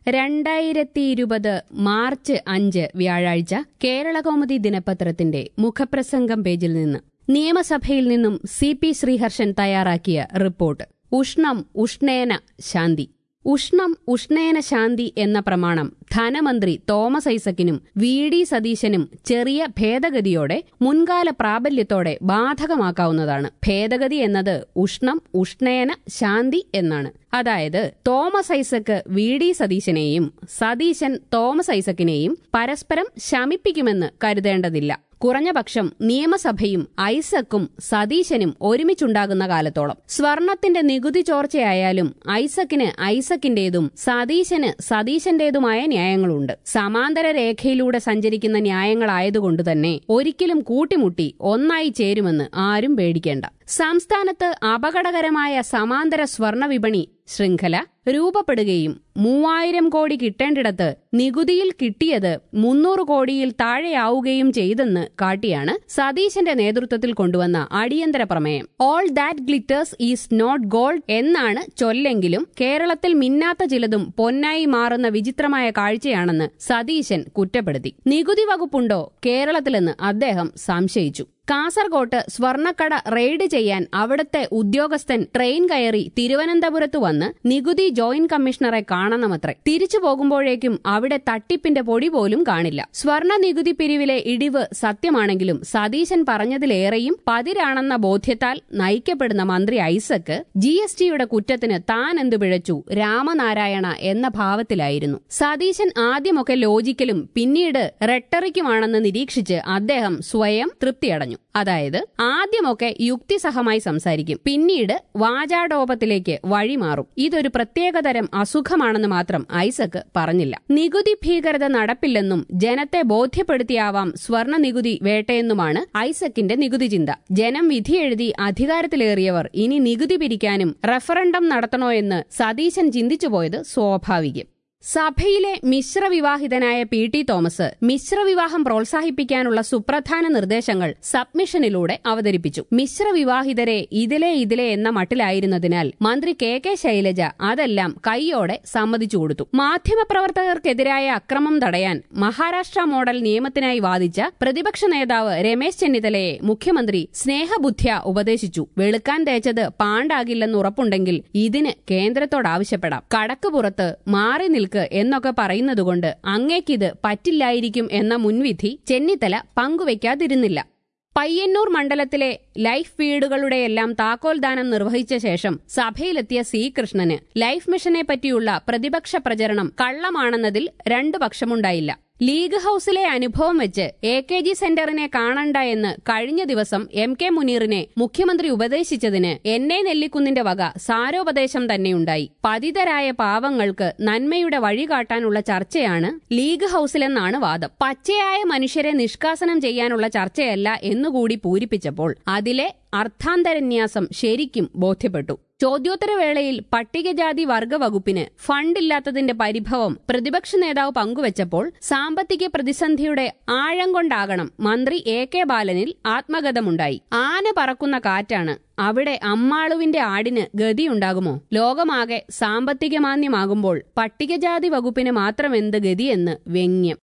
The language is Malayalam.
രണ്ടായിരത്തി ഇരുപത് മാർച്ച് അഞ്ച് വ്യാഴാഴ്ച കേരളകൗമുദി ദിനപത്രത്തിന്റെ മുഖപ്രസംഗം പേജിൽ നിന്ന് നിയമസഭയിൽ നിന്നും സി പി ശ്രീഹർഷൻ തയ്യാറാക്കിയ റിപ്പോർട്ട് ഉഷ്ണം ഉഷ്ണേന ശാന്തി ഉഷ്ണം ഉഷ്ണേന ശാന്തി എന്ന പ്രമാണം ധനമന്ത്രി തോമസ് ഐസക്കിനും വി ഡി സതീശനും ചെറിയ ഭേദഗതിയോടെ മുൻകാല പ്രാബല്യത്തോടെ ബാധകമാക്കാവുന്നതാണ് ഭേദഗതി എന്നത് ഉഷ്ണം ഉഷ്ണേന ശാന്തി എന്നാണ് അതായത് തോമസ് ഐസക്ക് വി ഡി സതീശനെയും സതീശൻ തോമസ് ഐസക്കിനെയും പരസ്പരം ശമിപ്പിക്കുമെന്ന് കരുതേണ്ടതില്ല കുറഞ്ഞപക്ഷം നിയമസഭയും ഐസക്കും സതീശനും ഒരുമിച്ചുണ്ടാകുന്ന കാലത്തോളം സ്വർണത്തിന്റെ നികുതി ചോർച്ചയായാലും ഐസക്കിന് ഐസക്കിന്റേതും സതീശന് സതീശന്റേതുമായ ന്യായങ്ങളുണ്ട് സമാന്തര രേഖയിലൂടെ സഞ്ചരിക്കുന്ന ന്യായങ്ങളായതുകൊണ്ട് തന്നെ ഒരിക്കലും കൂട്ടിമുട്ടി ഒന്നായി ചേരുമെന്ന് ആരും പേടിക്കേണ്ട സംസ്ഥാനത്ത് അപകടകരമായ സമാന്തര സ്വർണ വിപണി ശൃംഖല രൂപപ്പെടുകയും മൂവായിരം കോടി കിട്ടേണ്ടിടത്ത് നികുതിയിൽ കിട്ടിയത് മുന്നൂറ് കോടിയിൽ താഴെയാവുകയും ചെയ്തെന്ന് കാട്ടിയാണ് സതീശന്റെ നേതൃത്വത്തിൽ കൊണ്ടുവന്ന അടിയന്തര പ്രമേയം all that glitters is not gold എന്നാണ് ചൊല്ലെങ്കിലും കേരളത്തിൽ മിന്നാത്ത ചിലതും പൊന്നായി മാറുന്ന വിചിത്രമായ കാഴ്ചയാണെന്ന് സതീശൻ കുറ്റപ്പെടുത്തി നികുതി വകുപ്പുണ്ടോ കേരളത്തിലെന്ന് അദ്ദേഹം സംശയിച്ചു കാസർകോട്ട് സ്വർണക്കട റെയ്ഡ് ചെയ്യാൻ അവിടുത്തെ ഉദ്യോഗസ്ഥൻ ട്രെയിൻ കയറി തിരുവനന്തപുരത്ത് വന്ന് നികുതി ജോയിന്റ് കമ്മീഷണറെ കാണണമത്രേ തിരിച്ചു പോകുമ്പോഴേക്കും അവിടെ തട്ടിപ്പിന്റെ പൊടി പോലും കാണില്ല സ്വർണ നികുതി പിരിവിലെ ഇടിവ് സത്യമാണെങ്കിലും സതീശൻ പറഞ്ഞതിലേറെയും പതിരാണെന്ന ബോധ്യത്താൽ നയിക്കപ്പെടുന്ന മന്ത്രി ഐസക്ക് ജി എസ് ടിയുടെ കുറ്റത്തിന് താൻ എന്തു പിഴച്ചു രാമനാരായണ എന്ന ഭാവത്തിലായിരുന്നു സതീശൻ ആദ്യമൊക്കെ ലോജിക്കലും പിന്നീട് റെട്ടറിക്കുമാണെന്ന് നിരീക്ഷിച്ച് അദ്ദേഹം സ്വയം തൃപ്തിയടഞ്ഞു അതായത് ആദ്യമൊക്കെ യുക്തിസഹമായി സംസാരിക്കും പിന്നീട് വാചാടോപത്തിലേക്ക് വഴിമാറും ഇതൊരു പ്രത്യേകതരം അസുഖമാണെന്ന് മാത്രം ഐസക്ക് പറഞ്ഞില്ല നികുതി ഭീകരത നടപ്പില്ലെന്നും ജനത്തെ ബോധ്യപ്പെടുത്തിയാവാം സ്വർണ നികുതി വേട്ടയെന്നുമാണ് ഐസക്കിന്റെ നികുതി ചിന്ത ജനം വിധിയെഴുതി അധികാരത്തിലേറിയവർ ഇനി നികുതി പിരിക്കാനും റഫറണ്ടം നടത്തണോ എന്ന് സതീശൻ ചിന്തിച്ചുപോയത് സ്വാഭാവികം സഭയിലെ മിശ്രവിവാഹിതനായ പി ടി തോമസ് മിശ്രവിവാഹം പ്രോത്സാഹിപ്പിക്കാനുള്ള സുപ്രധാന നിർദ്ദേശങ്ങൾ സബ്മിഷനിലൂടെ അവതരിപ്പിച്ചു മിശ്രവിവാഹിതരെ ഇതിലെ ഇതിലെ എന്ന മട്ടിലായിരുന്നതിനാൽ മന്ത്രി കെ കെ ശൈലജ അതെല്ലാം കൈയോടെ സമ്മതിച്ചു കൊടുത്തു മാധ്യമപ്രവർത്തകർക്കെതിരായ അക്രമം തടയാൻ മഹാരാഷ്ട്ര മോഡൽ നിയമത്തിനായി വാദിച്ച പ്രതിപക്ഷ നേതാവ് രമേശ് ചെന്നിത്തലയെ മുഖ്യമന്ത്രി സ്നേഹബുദ്ധ്യ ഉപദേശിച്ചു വെളുക്കാൻ തേച്ചത് പാണ്ടാകില്ലെന്ന് ഉറപ്പുണ്ടെങ്കിൽ ഇതിന് കേന്ദ്രത്തോട് ആവശ്യപ്പെടാം കടക്കുപുറത്ത് മാറി നിൽക്ക് എന്നൊക്കെ പറയുന്നതുകൊണ്ട് അങ്ങേക്കിത് പറ്റില്ലായിരിക്കും എന്ന മുൻവിധി ചെന്നിത്തല പങ്കുവയ്ക്കാതിരുന്നില്ല പയ്യന്നൂർ മണ്ഡലത്തിലെ ലൈഫ് വീടുകളുടെയെല്ലാം താക്കോൽദാനം നിർവഹിച്ച ശേഷം സഭയിലെത്തിയ സി കൃഷ്ണന് ലൈഫ് മിഷനെ പറ്റിയുള്ള പ്രതിപക്ഷ പ്രചരണം കള്ളമാണെന്നതിൽ രണ്ടു പക്ഷമുണ്ടായില്ല ലീഗ് ഹൌസിലെ അനുഭവം വെച്ച് എ കെ ജി സെന്ററിനെ കാണണ്ട എന്ന് കഴിഞ്ഞ ദിവസം എം കെ മുനീറിനെ മുഖ്യമന്ത്രി ഉപദേശിച്ചതിന് എന്നെ നെല്ലിക്കുന്നിന്റെ വക സാരോപദേശം തന്നെയുണ്ടായി പതിതരായ പാവങ്ങൾക്ക് നന്മയുടെ വഴി കാട്ടാനുള്ള ചർച്ചയാണ് ലീഗ് ഹൌസിലെന്നാണ് വാദം പച്ചയായ മനുഷ്യരെ നിഷ്കാസനം ചെയ്യാനുള്ള ചർച്ചയല്ല എന്നുകൂടി പൂരിപ്പിച്ചപ്പോൾ അതിലെ അർത്ഥാന്തരന്യാസം ശരിക്കും ബോധ്യപ്പെട്ടു ചോദ്യോത്തരവേളയിൽ പട്ടികജാതി വർഗ വകുപ്പിന് ഫണ്ടില്ലാത്തതിന്റെ പരിഭവം പ്രതിപക്ഷ നേതാവ് പങ്കുവച്ചപ്പോൾ സാമ്പത്തിക പ്രതിസന്ധിയുടെ ആഴം കൊണ്ടാകണം മന്ത്രി എ കെ ബാലനിൽ ആത്മഗതമുണ്ടായി ആന പറക്കുന്ന കാറ്റാണ് അവിടെ അമ്മാളുവിന്റെ ആടിന് ഗതിയുണ്ടാകുമോ ലോകമാകെ സാമ്പത്തിക മാന്യമാകുമ്പോൾ പട്ടികജാതി വകുപ്പിന് മാത്രമെന്ത് ഗതിയെന്ന് വ്യംഗ്യം